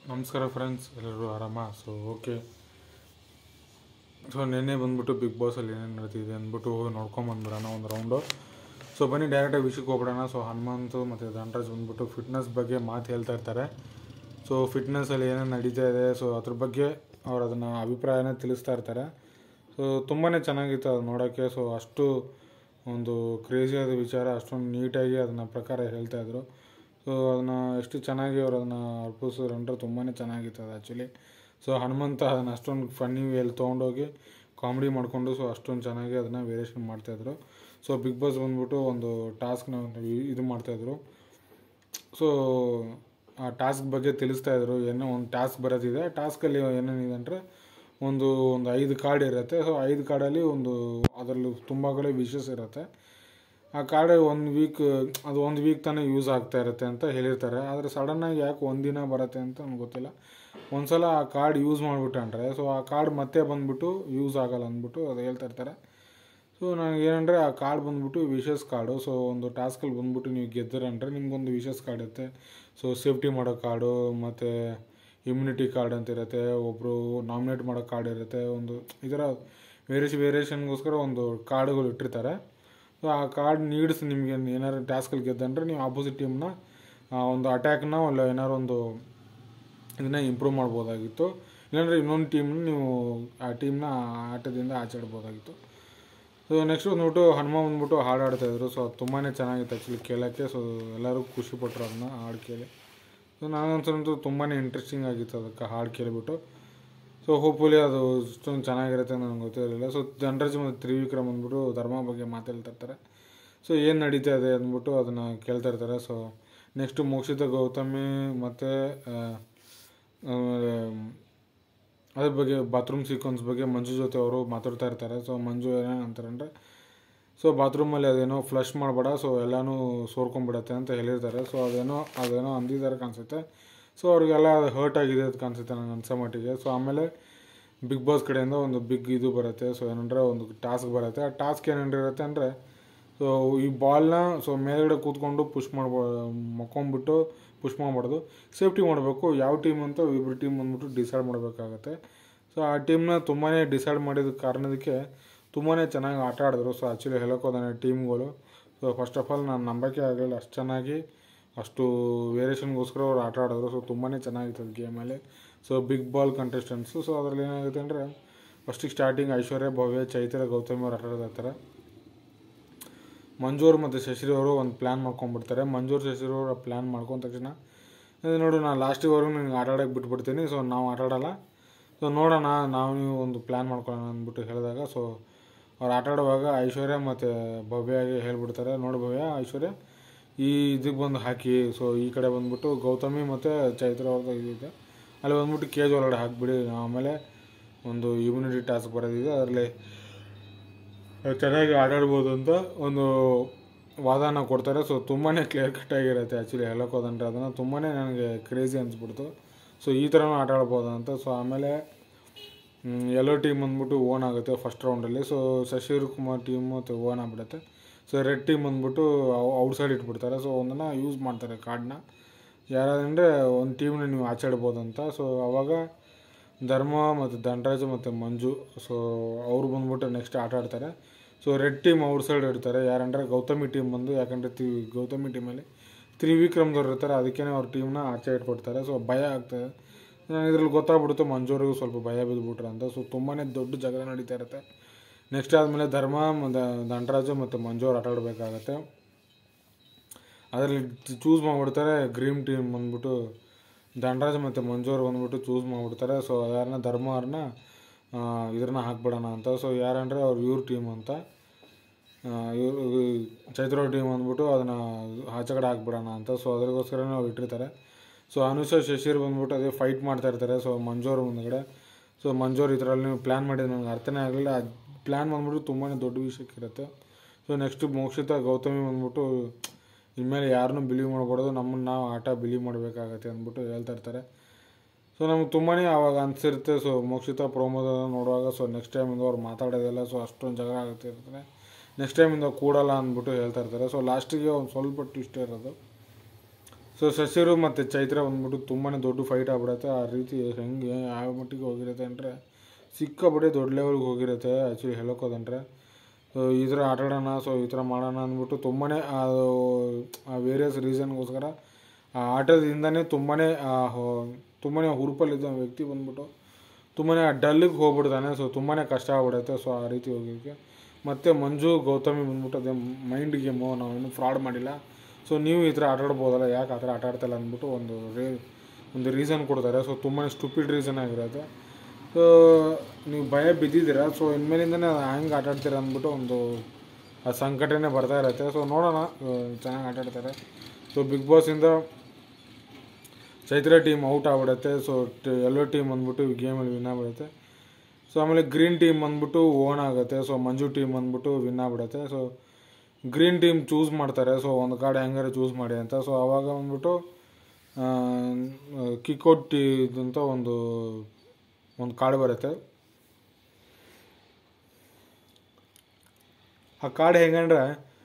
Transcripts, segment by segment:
ನಮಸ್ಕಾರ ಫ್ರೆಂಡ್ಸ್ ಎಲ್ಲರೂ ಆರಾಮ ಸೊ ಓಕೆ ಸೊ ನಿನ್ನೆ ಬಂದ್ಬಿಟ್ಟು ಬಿಗ್ ಬಾಸಲ್ಲಿ ಏನೇನು ನಡೀತಿದೆ ಅಂದ್ಬಿಟ್ಟು ಹೋಗಿ ನೋಡ್ಕೊಂಬಂದ್ಬಿಡೋಣ ಒಂದು ರೌಂಡು ಸೊ ಬನ್ನಿ ಡೈರೆಕ್ಟಾಗಿ ವಿಷಯಕ್ಕೆ ಹೋಗ್ಬಿಡೋಣ ಸೊ ಹನುಮಂತು ಮತ್ತು ಧನರಾಜ್ ಬಂದ್ಬಿಟ್ಟು ಫಿಟ್ನೆಸ್ ಬಗ್ಗೆ ಮಾತು ಹೇಳ್ತಾ ಇರ್ತಾರೆ ಸೊ ಫಿಟ್ನೆಸ್ಸಲ್ಲಿ ಏನೇನು ನಡೀತಾ ಇದೆ ಸೊ ಅದ್ರ ಬಗ್ಗೆ ಅವ್ರು ಅದನ್ನು ಅಭಿಪ್ರಾಯನ ತಿಳಿಸ್ತಾ ಇರ್ತಾರೆ ಸೊ ತುಂಬಾ ಚೆನ್ನಾಗಿತ್ತು ಅದು ನೋಡೋಕ್ಕೆ ಸೊ ಅಷ್ಟು ಒಂದು ಕ್ರೇಜಿಯಾದ ವಿಚಾರ ಅಷ್ಟೊಂದು ನೀಟಾಗಿ ಅದನ್ನ ಪ್ರಕಾರ ಹೇಳ್ತಾಯಿದ್ರು ಸೊ ಅದನ್ನು ಎಷ್ಟು ಚೆನ್ನಾಗಿ ಅವ್ರು ಅದನ್ನು ಅರ್ಪಿಸಿದ್ರು ಅಂದರೆ ತುಂಬಾ ಚೆನ್ನಾಗಿತ್ತು ಅದು ಆ್ಯಕ್ಚುಲಿ ಸೊ ಹನುಮಂತ ಅದನ್ನು ಅಷ್ಟೊಂದು ಫನ್ನಿ ವೇಲಿ ತೊಗೊಂಡೋಗಿ ಕಾಮಿಡಿ ಮಾಡಿಕೊಂಡು ಸೊ ಅಷ್ಟೊಂದು ಚೆನ್ನಾಗಿ ಅದನ್ನು ವೇರಿಯೇಷನ್ ಮಾಡ್ತಾಯಿದ್ರು ಸೊ ಬಿಗ್ ಬಾಸ್ ಬಂದ್ಬಿಟ್ಟು ಒಂದು ಟಾಸ್ಕ್ನ ಇದು ಮಾಡ್ತಾಯಿದ್ರು ಸೊ ಆ ಟಾಸ್ಕ್ ಬಗ್ಗೆ ತಿಳಿಸ್ತಾ ಇದ್ರು ಏನೋ ಒಂದು ಟಾಸ್ಕ್ ಬರೋದಿದೆ ಆ ಟಾಸ್ಕಲ್ಲಿ ಏನೇನಿದೆ ಅಂದರೆ ಒಂದು ಒಂದು ಐದು ಕಾರ್ಡ್ ಇರುತ್ತೆ ಸೊ ಐದು ಕಾರ್ಡಲ್ಲಿ ಒಂದು ಅದರಲ್ಲಿ ತುಂಬ ಕಡೆ ವಿಶಸ್ ಇರುತ್ತೆ ಆ ಕಾರ್ಡ್ ಒಂದು ವೀಕ್ ಅದು ಒಂದು ವೀಕ್ ತಾನೇ ಯೂಸ್ ಆಗ್ತಾ ಇರುತ್ತೆ ಅಂತ ಹೇಳಿರ್ತಾರೆ ಆದರೆ ಸಡನ್ನಾಗಿ ಯಾಕೆ ಒಂದಿನ ಬರುತ್ತೆ ಅಂತ ನನಗೆ ಗೊತ್ತಿಲ್ಲ ಒಂದು ಸಲ ಆ ಕಾರ್ಡ್ ಯೂಸ್ ಮಾಡಿಬಿಟ್ಟಂಡ್ರೆ ಸೊ ಆ ಕಾರ್ಡ್ ಮತ್ತೆ ಬಂದ್ಬಿಟ್ಟು ಯೂಸ್ ಆಗಲ್ಲ ಅಂದ್ಬಿಟ್ಟು ಅದು ಹೇಳ್ತಾ ಇರ್ತಾರೆ ಸೊ ನನಗೆ ಏನಂದರೆ ಆ ಕಾರ್ಡ್ ಬಂದ್ಬಿಟ್ಟು ವಿಶಸ್ ಕಾರ್ಡು ಸೊ ಒಂದು ಟಾಸ್ಕಲ್ಲಿ ಬಂದ್ಬಿಟ್ಟು ನೀವು ಗೆದ್ದರಂದ್ರೆ ನಿಮ್ಗೊಂದು ವಿಶಸ್ ಕಾರ್ಡ್ ಇರುತ್ತೆ ಸೊ ಸೇಫ್ಟಿ ಮಾಡೋ ಕಾರ್ಡು ಮತ್ತು ಇಮ್ಯುನಿಟಿ ಕಾರ್ಡ್ ಅಂತ ಇರುತ್ತೆ ಒಬ್ಬರು ನಾಮಿನೇಟ್ ಮಾಡೋ ಕಾರ್ಡ್ ಇರುತ್ತೆ ಒಂದು ಈ ಥರ ವೇರಿಯೇಷನ್ ವೇರಿಯೇಷನ್ಗೋಸ್ಕರ ಒಂದು ಕಾರ್ಡುಗಳು ಇಟ್ಟಿರ್ತಾರೆ ಸೊ ಆ ಕಾರ್ಡ್ ನೀಡ್ಸ್ ನಿಮಗೆ ಏನಾದ್ರು ಟಾಸ್ಕಲ್ಲಿ ಗೆದ್ದಂದ್ರೆ ನೀವು ಆಪೋಸಿಟ್ ಟೀಮ್ನ ಒಂದು ಅಟ್ಯಾಕ್ನ ಇಲ್ಲ ಏನಾರು ಒಂದು ಇದನ್ನ ಇಂಪ್ರೂವ್ ಮಾಡ್ಬೋದಾಗಿತ್ತು ಇಲ್ಲಾಂದರೆ ಇನ್ನೊಂದು ಟೀಮ್ನ ನೀವು ಆ ಟೀಮ್ನ ಆಟದಿಂದ ಆಚೆ ಇಡ್ಬೋದಾಗಿತ್ತು ಸೊ ನೆಕ್ಸ್ಟ್ ಬಂದ್ಬಿಟ್ಟು ಹನುಮ ಬಂದ್ಬಿಟ್ಟು ಹಾಡು ಆಡ್ತಾಯಿದ್ರು ಸೊ ಅದು ತುಂಬಾ ಚೆನ್ನಾಗಿತ್ತು ಆ್ಯಕ್ಚುಲಿ ಕೇಳೋಕ್ಕೆ ಸೊ ಎಲ್ಲರೂ ಖುಷಿಪಟ್ಟರು ಅದನ್ನ ಹಾಡು ಕೇಳಿ ಸೊ ನನಗನ್ಸಂತೂ ತುಂಬಾ ಇಂಟ್ರೆಸ್ಟಿಂಗ್ ಆಗಿತ್ತು ಅದಕ್ಕೆ ಹಾಡು ಕೇಳಿಬಿಟ್ಟು ಸೊ ಹೋಪ್ಫುಲಿ ಅದು ಇಷ್ಟೊಂದು ಚೆನ್ನಾಗಿರುತ್ತೆ ನನಗೆ ಗೊತ್ತಿರಲಿಲ್ಲ ಸೊ ಧನರಾಜ್ ಮತ್ತು ತ್ರಿವಿಕ್ರಮ್ ಅಂದ್ಬಿಟ್ಟು ಧರ್ಮ ಬಗ್ಗೆ ಮಾತಾಡ್ತಾ ಇರ್ತಾರೆ ಸೊ ಏನು ನಡೀತಾ ಇದೆ ಅಂದ್ಬಿಟ್ಟು ಅದನ್ನು ಕೇಳ್ತಾ ಇರ್ತಾರೆ ಸೊ ನೆಕ್ಸ್ಟು ಮೋಕ್ಷಿತ ಗೌತಮಿ ಮತ್ತು ಅದ್ರ ಬಗ್ಗೆ ಬಾತ್ರೂಮ್ ಸೀಕ್ವೆನ್ಸ್ ಬಗ್ಗೆ ಮಂಜು ಜೊತೆ ಅವರು ಮಾತಾಡ್ತಾ ಇರ್ತಾರೆ ಸೊ ಮಂಜು ಏನೇನು ಅಂತಾರೆ ಅಂದರೆ ಸೊ ಬಾತ್ರೂಮಲ್ಲಿ ಅದೇನೋ ಫ್ಲಶ್ ಮಾಡಬೇಡ ಸೊ ಎಲ್ಲನೂ ಸೋರ್ಕೊಂಡ್ಬಿಡತ್ತೆ ಅಂತ ಹೇಳಿರ್ತಾರೆ ಸೊ ಅದೇನೋ ಅದೇನೋ ಅಂದಿದ್ದಾರೆ ಕಾಣಿಸುತ್ತೆ ಸೊ ಅವ್ರಿಗೆಲ್ಲ ಹರ್ಟ್ ಆಗಿದೆ ಅಂತ ಕಾಣಿಸುತ್ತೆ ನನಗೆ ಅನ್ಸೋ ಮಟ್ಟಿಗೆ ಸೊ ಆಮೇಲೆ ಬಿಗ್ ಬಾಸ್ ಕಡೆಯಿಂದ ಒಂದು ಬಿಗ್ ಇದು ಬರುತ್ತೆ ಸೊ ಏನಂದರೆ ಒಂದು ಟಾಸ್ಕ್ ಬರುತ್ತೆ ಆ ಟಾಸ್ಕ್ ಏನೇನಿರುತ್ತೆ ಅಂದರೆ ಸೊ ಈ ಬಾಲ್ನ ಸೊ ಮೇಲ್ಗಡೆ ಕೂತ್ಕೊಂಡು ಪುಷ್ ಮಾಡ್ಬೋ ಮಕ್ಕೊಂಬಿಟ್ಟು ಪುಷ್ ಮಾಡಬಾರ್ದು ಸೇಫ್ಟಿ ಮಾಡಬೇಕು ಯಾವ ಟೀಮ್ ಅಂತ ಇಬ್ಬರು ಟೀಮ್ ಬಂದ್ಬಿಟ್ಟು ಡಿಸೈಡ್ ಮಾಡಬೇಕಾಗತ್ತೆ ಸೊ ಆ ಟೀಮ್ನ ತುಂಬಾ ಡಿಸೈಡ್ ಮಾಡಿದ ಕಾರಣದಕ್ಕೆ ತುಂಬಾ ಚೆನ್ನಾಗಿ ಆಟ ಆಡಿದ್ರು ಸೊ ಆ್ಯಕ್ಚುಲಿ ಹೇಳೋಕೋದಾನೆ ಟೀಮ್ಗಳು ಸೊ ಫಸ್ಟ್ ಆಫ್ ಆಲ್ ನಾನು ನಂಬಕ್ಕೆ ಆಗಲಿಲ್ಲ ಅಷ್ಟು ಚೆನ್ನಾಗಿ ಅಷ್ಟು ವೇರಿಯೇಷನ್ಗೋಸ್ಕರ ಅವ್ರು ಆಟ ಆಡಿದ್ರು ಸೊ ತುಂಬಾ ಚೆನ್ನಾಗಿತ್ತು ಅದು ಗೇಮಲ್ಲಿ so big ball contestants so ಅದರಲ್ಲಿ ಏನಾಗುತ್ತೆ ಅಂದರೆ ಫಸ್ಟಿಗೆ ಸ್ಟಾರ್ಟಿಂಗ್ ಐಶ್ವರ್ಯ ಭವ್ಯ ಚೈತ್ರ ಗೌತಮಿ ಅವ್ರು ಆಟ ಆಡ್ತಾರೆ ಮಂಜೂರು ಮತ್ತು ಶಶಿರಿ ಅವರು ಒಂದು ಪ್ಲ್ಯಾನ್ ಮಾಡ್ಕೊಂಡ್ಬಿಡ್ತಾರೆ ಮಂಜೂರು ಶಶಿರಿ ಅವರು ಪ್ಲ್ಯಾನ್ ಮಾಡ್ಕೊಂಡ ತಕ್ಷಣ ಇದು ನೋಡು ನಾನು ಲಾಸ್ಟಿವರೆಗೂ ನಿನಗೆ ಆಟ ಆಡೋಕ್ಕೆ ಬಿಟ್ಬಿಡ್ತೀನಿ ಸೊ ನಾವು ಆಟ ಆಡೋಲ್ಲ ಸೊ ನೋಡೋಣ ನಾವು ನೀವು ಒಂದು ಪ್ಲ್ಯಾನ್ ಮಾಡ್ಕೊಳ್ಳೋಣ ಅಂದ್ಬಿಟ್ಟು ಹೇಳಿದಾಗ ಸೊ ಅವ್ರು ಆಟ ಆಡುವಾಗ ಐಶ್ವರ್ಯ ಮತ್ತು ಭವ್ಯಗೆ ಹೇಳ್ಬಿಡ್ತಾರೆ ನೋಡಿ ಭವ್ಯ ಐಶ್ವರ್ಯ ಈ ಇದಕ್ಕೆ ಬಂದು ಹಾಕಿ ಸೊ ಈ ಕಡೆ ಬಂದ್ಬಿಟ್ಟು ಗೌತಮಿ ಮತ್ತು ಚೈತ್ರ ಅವ್ರದ್ದು ಇದಿದೆ ಅಲ್ಲಿ ಬಂದ್ಬಿಟ್ಟು ಕೇಜ್ ಒಳಗಡೆ ಹಾಕಿಬಿಡಿ ಆಮೇಲೆ ಒಂದು ಇಮ್ಯುನಿಟಿ ಟಾಸ್ಕ್ ಬರೋದಿದೆ ಅದರಲ್ಲಿ ಚೆನ್ನಾಗಿ ಆಟಾಡ್ಬೋದು ಅಂತ ಒಂದು ವಾದನ ಕೊಡ್ತಾರೆ ಸೊ ತುಂಬಾ ಕ್ಲಿಯರ್ ಕಟ್ಟಾಗಿರುತ್ತೆ ಆ್ಯಕ್ಚುಲಿ ಹೇಳೋಕೆ ಹೋದಂದ್ರೆ ಅದನ್ನು ತುಂಬಾ ನನಗೆ ಕ್ರೇಜಿ ಅನಿಸ್ಬಿಡ್ತು ಸೊ ಈ ಥರನೂ ಆಟ ಆಡ್ಬೋದು ಅಂತ ಸೊ ಆಮೇಲೆ ಎಲ್ಲೋ ಟೀಮ್ ಬಂದ್ಬಿಟ್ಟು ಓನ್ ಆಗುತ್ತೆ ಫಸ್ಟ್ ರೌಂಡಲ್ಲಿ ಸೊ ಶಶಿರ್ ಕುಮಾರ್ ಟೀಮ್ ಮತ್ತು ಓನ್ ಆಗಿಬಿಡುತ್ತೆ ಸೊ ರೆಡ್ ಟೀಮ್ ಬಂದ್ಬಿಟ್ಟು ಔಟ್ ಸೈಡ್ ಇಟ್ಬಿಡ್ತಾರೆ ಸೊ ಒಂದನ್ನು ಯೂಸ್ ಮಾಡ್ತಾರೆ ಕಾರ್ಡ್ನ ಯಾರಾದಂದರೆ ಒಂದು ಟೀಮ್ನ ನೀವು ಆಚಾಡ್ಬೋದು ಅಂತ ಸೊ ಅವಾಗ ಧರ್ಮ ಮತ್ತು ಧನರಾಜ್ ಮತ್ತು ಮಂಜು ಸೊ ಅವರು ಬಂದ್ಬಿಟ್ಟು ನೆಕ್ಸ್ಟ್ ಆಟ ಆಡ್ತಾರೆ so red team outside ಇಡ್ತಾರೆ ಯಾರಂದರೆ ಗೌತಮಿ ಟೀಮ್ ಬಂದು ಯಾಕಂದರೆ ತಿ ಗೌತಮಿ ಟೀಮಲ್ಲಿ ತ್ರಿವಿಕ್ರಮ್ದವ್ರು ಇರ್ತಾರೆ ಅದಕ್ಕೇ ಅವ್ರ ಟೀಮ್ನ ಆಚೆ ಇಟ್ಬಿಡ್ತಾರೆ ಸೊ ಭಯ ಆಗ್ತದೆ ಇದ್ರಲ್ಲಿ ಗೊತ್ತಾಗ್ಬಿಡುತ್ತೆ ಮಂಜೂರಿಗೂ ಸ್ವಲ್ಪ ಭಯ ಬಿದ್ದುಬಿಟ್ರೆ ಅಂತ ಸೊ ತುಂಬಾ ದೊಡ್ಡ ಜಗಳ ನಡೀತಾ ಇರುತ್ತೆ ನೆಕ್ಸ್ಟ್ ಆದಮೇಲೆ ಧರ್ಮ ಮತ್ತು ಧನರಾಜು ಮತ್ತು ಮಂಜು ಅವ್ರು ಆಟ ಆಡಬೇಕಾಗತ್ತೆ ಅದರಲ್ಲಿ ಚೂಸ್ ಮಾಡಿಬಿಡ್ತಾರೆ ಗ್ರೀನ್ ಟೀಮ್ ಬಂದ್ಬಿಟ್ಟು ಧನರಾಜ್ ಮತ್ತು ಮಂಜು ಅವ್ರು ಬಂದ್ಬಿಟ್ಟು ಚೂಸ್ ಮಾಡಿಬಿಡ್ತಾರೆ ಸೊ ಯಾರನ್ನ ಧರ್ಮ ಅವ್ರನ್ನ ಇದ್ರನ್ನ ಹಾಕ್ಬಿಡೋಣ ಅಂತ ಸೊ ಯಾರಂದರೆ ಅವ್ರು ಇವ್ರ ಟೀಮ್ ಅಂತ ಇವ್ರು ಚೈತ್ರ ಟೀಮ್ ಅಂದ್ಬಿಟ್ಟು ಅದನ್ನು ಆಚೆ ಕಡೆ ಹಾಕ್ಬಿಡೋಣ ಅಂತ ಸೊ ಅದಕ್ಕೋಸ್ಕರನೇ ಅವ್ರು ಇಟ್ಟಿರ್ತಾರೆ ಸೊ ಅನುಷ ಶಶಿರ್ ಬಂದ್ಬಿಟ್ಟು ಅದೇ ಫೈಟ್ ಮಾಡ್ತಾ ಇರ್ತಾರೆ ಸೊ ಮಂಜೂರು ಮುಂದ್ಗಡೆ ಸೊ ಮಂಜೂರು ಈ ಥರ ನೀವು ಪ್ಲ್ಯಾನ್ ಮಾಡಿದ್ದು ನನಗೆ ಅರ್ಥನೇ ಆಗಲಿಲ್ಲ ಅದು ಪ್ಲ್ಯಾನ್ ಬಂದ್ಬಿಟ್ಟು ತುಂಬಾ ದೊಡ್ಡ ವಿಷಯಕ್ಕಿರುತ್ತೆ ಸೊ ನೆಕ್ಸ್ಟು ಮೋಕ್ಷಿತ ಗೌತಮಿ ಬಂದ್ಬಿಟ್ಟು ಇನ್ಮೇಲೆ ಯಾರನ್ನೂ ಬಿಲೀವ್ ಮಾಡ್ಬಾರ್ದು ನಮ್ಮನ್ನು ನಾವು ಆಟ ಬಿಲೀವ್ ಮಾಡಬೇಕಾಗತ್ತೆ ಅಂದ್ಬಿಟ್ಟು ಹೇಳ್ತಾ ಇರ್ತಾರೆ ಸೊ ನಮ್ಗೆ ತುಂಬಾ ಆವಾಗ ಅನಿಸಿರುತ್ತೆ ಸೊ ಮೋಕ್ಷಿತ ಪ್ರೋಮೋದ ನೋಡುವಾಗ ಸೊ ನೆಕ್ಸ್ಟ್ ಟೈಮಿಂದ ಅವ್ರು ಮಾತಾಡೋದಿಲ್ಲ ಸೊ ಅಷ್ಟೊಂದು ಜಗಳ ಆಗ್ತಾ ಇರ್ತಾರೆ ನೆಕ್ಸ್ಟ್ ಟೈಮಿಂದ ಕೂಡಲ್ಲ ಅಂದ್ಬಿಟ್ಟು ಹೇಳ್ತಾ ಇರ್ತಾರೆ ಸೊ ಲಾಸ್ಟಿಗೆ ಒಂದು ಸ್ವಲ್ಪ ಟ್ವಿಸ್ಟ್ ಇರೋದು ಸೊ ಶಶಿರು ಮತ್ತು ಚೈತ್ರ ಬಂದ್ಬಿಟ್ಟು ತುಂಬಾ ದೊಡ್ಡ ಫೈಟ್ ಆಗ್ಬಿಡುತ್ತೆ ಆ ರೀತಿ ಹೆಂಗೆ ಯಾವ ಮಟ್ಟಿಗೆ ಹೋಗಿರುತ್ತೆ ಅಂದರೆ ಸಿಕ್ಕಾಪಟ್ಟೆ ದೊಡ್ಡ ಲೆವೆಲ್ಗೆ ಹೋಗಿರುತ್ತೆ ಆ್ಯಕ್ಚುಲಿ ಹೇಳೋಕೋದಂದ್ರೆ ಸೊ ಈ ಥರ ಆಟ ಆಡೋಣ ಸೊ ಈ ಥರ ಮಾಡೋಣ ಅಂದ್ಬಿಟ್ಟು ತುಂಬಾ ಅದು ಆ ವೇರಿಯಸ್ ರೀಸನ್ಗೋಸ್ಕರ ಆ ಆಟದಿಂದನೇ ತುಂಬಾ ತುಂಬಾ ಹುರುಪಲ್ಲಿದ್ದ ವ್ಯಕ್ತಿ ಬಂದ್ಬಿಟ್ಟು ತುಂಬಾ ಡಲ್ಲಿಗೆ ಹೋಗ್ಬಿಡ್ತಾನೆ ಸೊ ತುಂಬಾ ಕಷ್ಟ ಆಗ್ಬಿಡುತ್ತೆ ಸೊ ಆ ರೀತಿ ಹೋಗೋಕ್ಕೆ ಮತ್ತು ಮಂಜು ಗೌತಮಿ ಬಂದ್ಬಿಟ್ಟು ಅದೇ ಮೈಂಡ್ ಗೇಮು ನಾವೇನು ಫ್ರಾಡ್ ಮಾಡಿಲ್ಲ ಸೊ ನೀವು ಈ ಥರ ಆಟ ಆಡ್ಬೋದಲ್ಲ ಯಾಕೆ ಆ ಥರ ಆಟ ಆಡ್ತಿಲ್ಲ ಅಂದ್ಬಿಟ್ಟು ಒಂದು ರೇ ಒಂದು ರೀಸನ್ ಕೊಡ್ತಾರೆ ಸೊ ತುಂಬಾ ಸ್ಟುಪಿಡ್ ರೀಸನ್ ಆಗಿರುತ್ತೆ ಸೊ ನೀವು ಭಯ ಬಿದ್ದಿದ್ದೀರಾ ಸೊ ಇನ್ಮೇಲಿಂದನೇ ಹೆಂಗೆ ಆಟ ಆಡ್ತೀರಾ ಅಂದ್ಬಿಟ್ಟು ಒಂದು ಆ ಸಂಕಟನೇ ಬರ್ತಾ ಇರುತ್ತೆ ಸೊ ನೋಡೋಣ ಚೆನ್ನಾಗಿ ಆಟ ಆಡ್ತಾರೆ ಸೊ ಬಿಗ್ ಬಾಸಿಂದ ಚೈತ್ರ ಟೀಮ್ ಔಟ್ ಆಗ್ಬಿಡುತ್ತೆ ಸೊ ಎಲ್ಲೋ ಟೀಮ್ ಬಂದ್ಬಿಟ್ಟು ಗೇಮಲ್ಲಿ ವಿನ್ ಆಗ್ಬಿಡುತ್ತೆ ಸೊ ಆಮೇಲೆ ಗ್ರೀನ್ ಟೀಮ್ ಬಂದ್ಬಿಟ್ಟು ಓನ್ ಆಗುತ್ತೆ ಸೊ ಮಂಜು ಟೀಮ್ ಬಂದ್ಬಿಟ್ಟು ವಿನ್ ಆಗ್ಬಿಡುತ್ತೆ ಸೊ ಗ್ರೀನ್ ಟೀಮ್ ಚೂಸ್ ಮಾಡ್ತಾರೆ ಸೊ ಒಂದು ಕಾರ್ಡ್ ಹೆಂಗಾರೆ ಚೂಸ್ ಮಾಡಿ ಅಂತ ಸೊ ಆವಾಗ ಬಂದ್ಬಿಟ್ಟು ಕಿಕ್ಔಟ್ ಟೀ ಅಂತ ಒಂದು ಒಂದು ಕಾರ್ಡ್ ಬರುತ್ತೆ ಆ ಕಾರ್ಡ್ ಹೆಂಗಂದ್ರೆ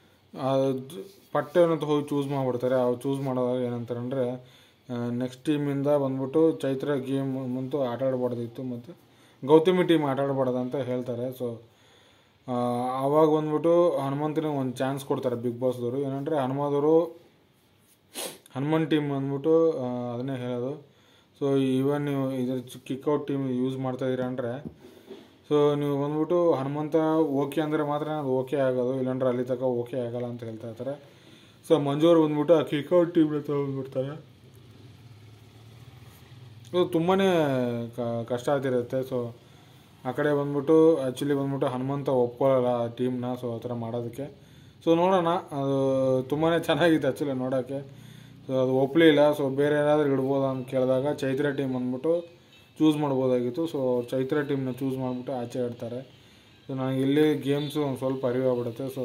ಪಟ್ಟೆ ಅಂತ ಹೋಗಿ ಚೂಸ್ ಮಾಡಿಬಿಡ್ತಾರೆ ಅವ್ರು ಚೂಸ್ ಮಾಡೋದಾಗ ಏನಂತಾರೆ ಅಂದರೆ ನೆಕ್ಸ್ಟ್ ಟೀಮಿಂದ ಬಂದ್ಬಿಟ್ಟು ಚೈತ್ರ ಗೇಮ್ ಬಂತು ಆಟ ಆಡಬಾರ್ದಿತ್ತು ಮತ್ತು ಗೌತಮಿ ಟೀಮ್ ಆಟ ಆಡಬಾರ್ದು ಅಂತ ಹೇಳ್ತಾರೆ ಸೊ ಆವಾಗ ಬಂದ್ಬಿಟ್ಟು ಹನುಮಂತನಿಗೆ ಒಂದು ಚಾನ್ಸ್ ಕೊಡ್ತಾರೆ ಬಿಗ್ ಬಾಸ್ದವರು ಏನಂದರೆ ಹನುಮದವರು ಹನುಮನ್ ಟೀಮ್ ಬಂದ್ಬಿಟ್ಟು ಆ, ಅದನ್ನೇ ಹೇಳೋದು ಸೊ ಇವನ್ ನೀವು ಇದ್ರ ಕಿಕ್ಔಟ್ ಟೀಮ್ ಯೂಸ್ ಮಾಡ್ತಾ ಇದ್ದೀರಾ ಅಂದರೆ ಸೊ ನೀವು ಬಂದ್ಬಿಟ್ಟು ಹನುಮಂತ ಓಕೆ ಅಂದರೆ ಮಾತ್ರ ಅದು ಓಕೆ ಆಗೋದು ಇಲ್ಲಾಂದ್ರೆ ಅಲ್ಲಿ ತನಕ ಓಕೆ ಆಗಲ್ಲ ಅಂತ ಹೇಳ್ತಾ ಇರ್ತಾರೆ ಸೊ ಮಂಜು ಅವ್ರು ಬಂದ್ಬಿಟ್ಟು ಆ ಕಿಕ್ಔಟ್ ಟೀಮ್ನ ತೊಗೊಂಡ್ಬಿಡ್ತಾರೆ ಇದು ತುಂಬಾ ಕಷ್ಟ ಆಗ್ತಿರುತ್ತೆ ಸೊ ಆ ಕಡೆ ಬಂದ್ಬಿಟ್ಟು ಆ್ಯಕ್ಚುಲಿ ಬಂದ್ಬಿಟ್ಟು ಹನುಮಂತ ಒಪ್ಕೊಳ್ಳಲ್ಲ ಆ ಟೀಮ್ನ ಸೊ ಆ ಥರ ಮಾಡೋದಕ್ಕೆ ಸೊ ನೋಡೋಣ ಅದು ತುಂಬಾ ಚೆನ್ನಾಗಿತ್ತು ಆ್ಯಕ್ಚುಲಿ ನೋಡೋಕ್ಕೆ ಸೊ ಅದು ಒಪ್ಪಲಿಲ್ಲ ಸೊ ಬೇರೆ ಏನಾದರೂ ಇಡ್ಬೋದಾ ಅಂತ ಕೇಳಿದಾಗ ಚೈತ್ರ ಟೀಮ್ ಬಂದ್ಬಿಟ್ಟು ಚೂಸ್ ಮಾಡ್ಬೋದಾಗಿತ್ತು ಸೊ ಚೈತ್ರ ಟೀಮ್ನ ಚೂಸ್ ಮಾಡಿಬಿಟ್ಟು ಆಚೆ ಆಡ್ತಾರೆ ಸೊ ನನಗೆ ಇಲ್ಲಿ ಗೇಮ್ಸು ಒಂದು ಸ್ವಲ್ಪ ಅರಿವಾಗ್ಬಿಡುತ್ತೆ ಸೊ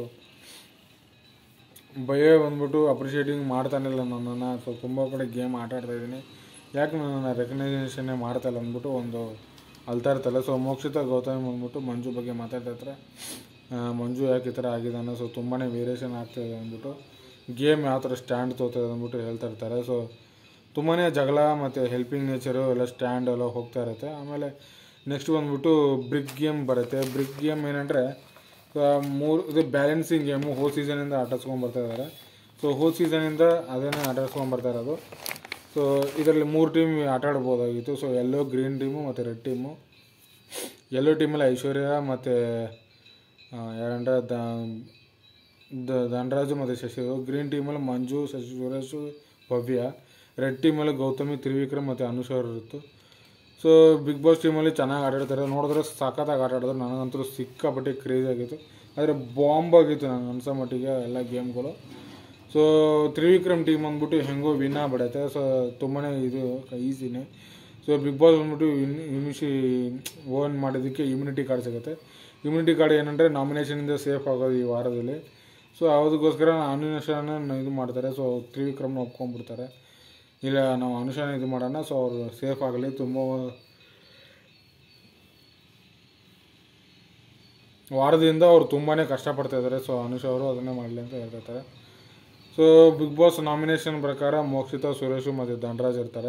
ಭಯ ಬಂದ್ಬಿಟ್ಟು ಅಪ್ರಿಷಿಯೇಟಿಂಗ್ ಮಾಡ್ತಾನಿಲ್ಲ ನನ್ನನ್ನು ಸೊ ತುಂಬ ಕಡೆ ಗೇಮ್ ಆಟ ಆಡ್ತಾ ಇದ್ದೀನಿ ಯಾಕೆ ನನ್ನ ರೆಕಗ್ನೈಸೇಷನ್ನೇ ಮಾಡ್ತಾಯಿಲ್ಲ ಅಂದ್ಬಿಟ್ಟು ಒಂದು ಅಳ್ತಾ ಇರ್ತಾಳೆ ಸೊ ಮೋಕ್ಷಿತ ಗೌತಮಿ ಬಂದ್ಬಿಟ್ಟು ಮಂಜು ಬಗ್ಗೆ ಮಾತಾಡ್ತಾ ಇರ್ತಾರೆ ಆ, ಮಂಜು ಯಾಕೆ ಈ ಥರ ಆಗಿದ್ದಾನೆ ಸೊ ತುಂಬಾ ವೇರಿಯೇಷನ್ ಆಗ್ತಾಯಿದೆ ಅಂದ್ಬಿಟ್ಟು ಗೇಮ್ ಯಾವ ಥರ ಸ್ಟ್ಯಾಂಡ್ ತೋತದೆ ಅಂದ್ಬಿಟ್ಟು ಹೇಳ್ತಾ ಇರ್ತಾರೆ ಸೊ ತುಂಬಾ ಜಗಳ ಮತ್ತು ಹೆಲ್ಪಿಂಗ್ ನೇಚರು ಎಲ್ಲ ಸ್ಟ್ಯಾಂಡ್ ಎಲ್ಲ ಹೋಗ್ತಾ ಇರುತ್ತೆ ಆಮೇಲೆ ನೆಕ್ಸ್ಟ್ ಬಂದ್ಬಿಟ್ಟು ಬ್ರಿಕ್ ಗೇಮ್ ಬರುತ್ತೆ ಬ್ರಿಕ್ ಗೇಮ್ ಏನಂದರೆ ಮೂರು ಇದು ಬ್ಯಾಲೆನ್ಸಿಂಗ್ ಗೇಮು ಹೋದ ಸೀಸನಿಂದ ಆಟಾಡ್ಸ್ಕೊಂಡು ಬರ್ತಾ ಇದ್ದಾರೆ ಸೊ ಹೋದ ಸೀಸನಿಂದ ಅದೇನೇ ಆಟಾಡ್ಸ್ಕೊಂಡು ಬರ್ತಾ ಇರೋದು ಸೊ ಇದರಲ್ಲಿ ಮೂರು ಟೀಮ್ ಆಟ ಆಡ್ಬೋದಾಗಿತ್ತು ಸೊ ಎಲ್ಲೋ ಗ್ರೀನ್ ಟೀಮು ಮತ್ತು ರೆಡ್ ಟೀಮು ಎಲ್ಲೋ ಟೀಮಲ್ಲಿ ಐಶ್ವರ್ಯ ಮತ್ತು ಯಾರಂದ್ರೆ ದ ದ- ಧನರಾಜು ಮತ್ತು ಶಶಿ ಗ್ರೀನ್ ಟೀಮಲ್ಲಿ ಮಂಜು ಶಶಿ ಸುರೇಶು ಭವ್ಯ ರೆಡ್ ಟೀಮಲ್ಲಿ ಗೌತಮಿ ತ್ರಿವಿಕ್ರಮ್ ಮತ್ತು ಅನುಷ್ ಅವರು ಇತ್ತು ಸೊ ಬಿಗ್ ಬಾಸ್ ಟೀಮಲ್ಲಿ ಚೆನ್ನಾಗಿ ಆಟಾಡ್ತಾರೆ ನೋಡಿದ್ರೆ ಸಖತ್ತಾಗಿ ಆಟ ಆಡಿದ್ರು ನನಗಂತೂ ಸಿಕ್ಕಾಪಟ್ಟೆ ಕ್ರೇಜ್ ಆಗಿತ್ತು ಆದರೆ ಬಾಂಬ್ ಆಗಿತ್ತು ನನಗೆ ಅನ್ಸೋ ಮಟ್ಟಿಗೆ ಎಲ್ಲ ಗೇಮ್ಗಳು ಸೊ ತ್ರಿವಿಕ್ರಮ್ ಟೀಮ್ ಅಂದ್ಬಿಟ್ಟು ಹೆಂಗೋ ವಿನ್ ಆಗ್ಬಿಡತ್ತೆ ಸೊ ತುಂಬಾ ಇದು ಈಸಿನೇ ಸೊ ಬಿಗ್ ಬಾಸ್ ಬಂದ್ಬಿಟ್ಟು ಇನ್ ಇಮಿಷಿ ಓನ್ ಮಾಡೋದಕ್ಕೆ ಇಮ್ಯುನಿಟಿ ಕಾರ್ಡ್ ಸಿಗುತ್ತೆ ಇಮ್ಯುನಿಟಿ ಕಾರ್ಡ್ ಏನಂದರೆ ನಾಮಿನೇಷನಿಂದ ಸೇಫ್ ಆಗೋದು ಈ ವಾರದಲ್ಲಿ ಸೊ ಅದಕ್ಕೋಸ್ಕರ ನಾಮಿನೇಷನ್ ಇದು ಮಾಡ್ತಾರೆ ಸೊ ತ್ರಿವಿಕ್ರಮ್ನ ಒಪ್ಕೊಂಡ್ಬಿಡ್ತಾರೆ ಇಲ್ಲ ನಾವು ಅನುಷ್ಠಾನ ಇದು ಮಾಡೋಣ ಸೊ ಅವರು ಸೇಫ್ ಆಗಲಿ ತುಂಬ ವಾರದಿಂದ ಅವ್ರು ತುಂಬಾ ಕಷ್ಟಪಡ್ತಾ ಇದ್ದಾರೆ ಸೊ ಅನುಷ್ ಅವರು ಅದನ್ನೇ ಮಾಡಲಿ ಅಂತ ಹೇಳ್ತಿರ್ತಾರೆ ಸೊ ಬಿಗ್ ಬಾಸ್ ನಾಮಿನೇಷನ್ ಪ್ರಕಾರ ಮೋಕ್ಷಿತ ಸುರೇಶು ಮತ್ತು ಧನರಾಜ್ ಇರ್ತಾರೆ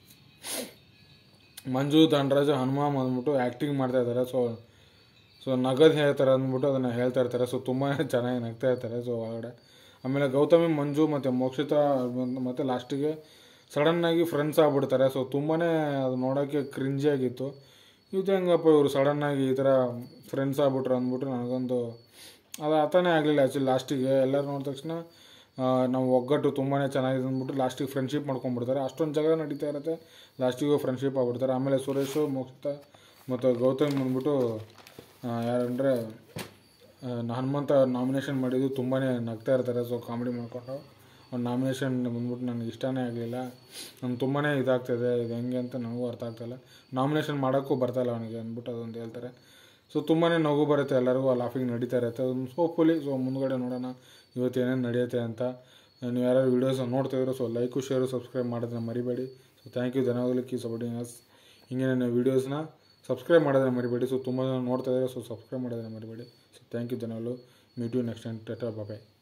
ಮಂಜು ಧನರಾಜ್ ಹನುಮ ಅಂದ್ಬಿಟ್ಟು ಆ್ಯಕ್ಟಿಂಗ್ ಮಾಡ್ತಾ ಇದ್ದಾರೆ ಸೊ ಸೊ ನಗದು ಹೇಳ್ತಾರೆ ಅಂದ್ಬಿಟ್ಟು ಅದನ್ನು ಹೇಳ್ತಾ ಇರ್ತಾರೆ ಸೊ ತುಂಬಾ ಚೆನ್ನಾಗಿ ನಗ್ತಾ ಇರ್ತಾರೆ ಸೊ ಒಳಗಡೆ ಆಮೇಲೆ ಗೌತಮಿ ಮಂಜು ಮತ್ತು ಮೋಕ್ಷಿತ ಬಂದು ಮತ್ತು ಲಾಸ್ಟಿಗೆ ಸಡನ್ನಾಗಿ ಫ್ರೆಂಡ್ಸ್ ಆಗ್ಬಿಡ್ತಾರೆ ಸೊ ತುಂಬಾ ಅದು ನೋಡೋಕ್ಕೆ ಕ್ರಿಂಜಿ ಆಗಿತ್ತು ಇದು ಹೆಂಗಪ್ಪ ಇವರು ಸಡನ್ನಾಗಿ ಈ ಥರ ಫ್ರೆಂಡ್ಸ್ ಆಗ್ಬಿಟ್ರು ಅಂದ್ಬಿಟ್ಟು ನನಗೊಂದು ಅದು ಅರ್ಥನೇ ಆಗಲಿಲ್ಲ ಆ್ಯಕ್ಚುಲಿ ಲಾಸ್ಟಿಗೆ ಎಲ್ಲರೂ ನೋಡಿದ ತಕ್ಷಣ ಆ, ನಾವು ಒಗ್ಗಟ್ಟು ತುಂಬಾ ಚೆನ್ನಾಗಿದೆ ಅಂದ್ಬಿಟ್ಟು ಲಾಸ್ಟಿಗೆ ಫ್ರೆಂಡ್ಶಿಪ್ ಮಾಡ್ಕೊಂಡ್ಬಿಡ್ತಾರೆ ಅಷ್ಟೊಂದು ಜಗಳ ನಡೀತಾ ಇರುತ್ತೆ ಲಾಸ್ಟಿಗೂ ಫ್ರೆಂಡ್ಶಿಪ್ ಆಗ್ಬಿಡ್ತಾರೆ ಆಮೇಲೆ ಸುರೇಶು ಮುಕ್ತ ಮತ್ತು ಗೌತಮ್ ಬಂದ್ಬಿಟ್ಟು ಆ, ಯಾರಂದರೆ ಆ, ಹನುಮಂತ ನಾಮಿನೇಷನ್ ಮಾಡಿದ್ದು ತುಂಬಾ ನಗ್ತಾ ಇರ್ತಾರೆ ಸೊ ಕಾಮಿಡಿ ಮಾಡ್ಕೊಂಡು ಅವ್ನ ನಾಮಿನೇಷನ್ ಬಂದ್ಬಿಟ್ಟು ನನಗೆ ಇಷ್ಟನೇ ಆಗಲಿಲ್ಲ ನಂಗೆ ತುಂಬಾ ಇದಾಗ್ತಾಯಿದೆ ಇದು ಹೆಂಗೆ ಅಂತ ನನಗೂ ಅರ್ಥ ಆಗ್ತಾಯಿಲ್ಲ ನಾಮಿನೇಷನ್ ಮಾಡೋಕ್ಕೂ ಬರ್ತಾಯಿಲ್ಲ ಅವನಿಗೆ ಅಂದ್ಬಿಟ್ಟು ಅದೊಂದು ಹೇಳ್ತಾರೆ ಸೊ ತುಂಬಾ ನಗು ಬರುತ್ತೆ ಎಲ್ಲರಿಗೂ ಆ ಲಾಫಿಂಗ್ ನಡೀತಾ ಇರುತ್ತೆ ಅದೊಂದು ಹೋಪ್ಫುಲಿ ಸೊ ಮುಂದ್ಗಡೆ ನೋಡೋಣ ಇವತ್ತು ಏನೇನು ನಡೆಯುತ್ತೆ ಅಂತ ನೀವು ಯಾರ್ಯಾರು ವೀಡಿಯೋಸ್ ನೋಡ್ತಿದ್ರು ಸೊ ಲೈಕು ಶೇರು ಸಬ್ಸ್ಕ್ರೈಬ್ ಮಾಡೋದನ್ನ ಮರಿಬೇಡಿ ಸೊ ಥ್ಯಾಂಕ್ ಯು ಧನ್ಯವಾದಗಳು ಕೀ ಸಪೋರ್ಟಿಂಗ್ ಅಸ್ ಹಿಂಗೆ ನನ್ನ ವೀಡಿಯೋಸ್ನ ಸಬ್ಸ್ಕ್ರೈಬ್ ಮಾಡೋದನ್ನ ಮರಿಬೇಡಿ ಸೊ ತುಂಬ ಜನ ನೋಡ್ತಾ ಇದ್ದಾರೆ ಸೊ ಸಬ್ಸ್ಕ್ರೈಬ್ ಮಾಡೋದನ್ನ ಮರಿಬೇಡಿ ಸೊ ಥ್ಯಾಂಕ್ ಯು ಧನ್ಯವಾದಗಳು ಮೀಟ್ ಯು ನೆಕ್ಸ್ಟ್ ಟೈಮ್ ಟಾಟಾ ಬಾಯ್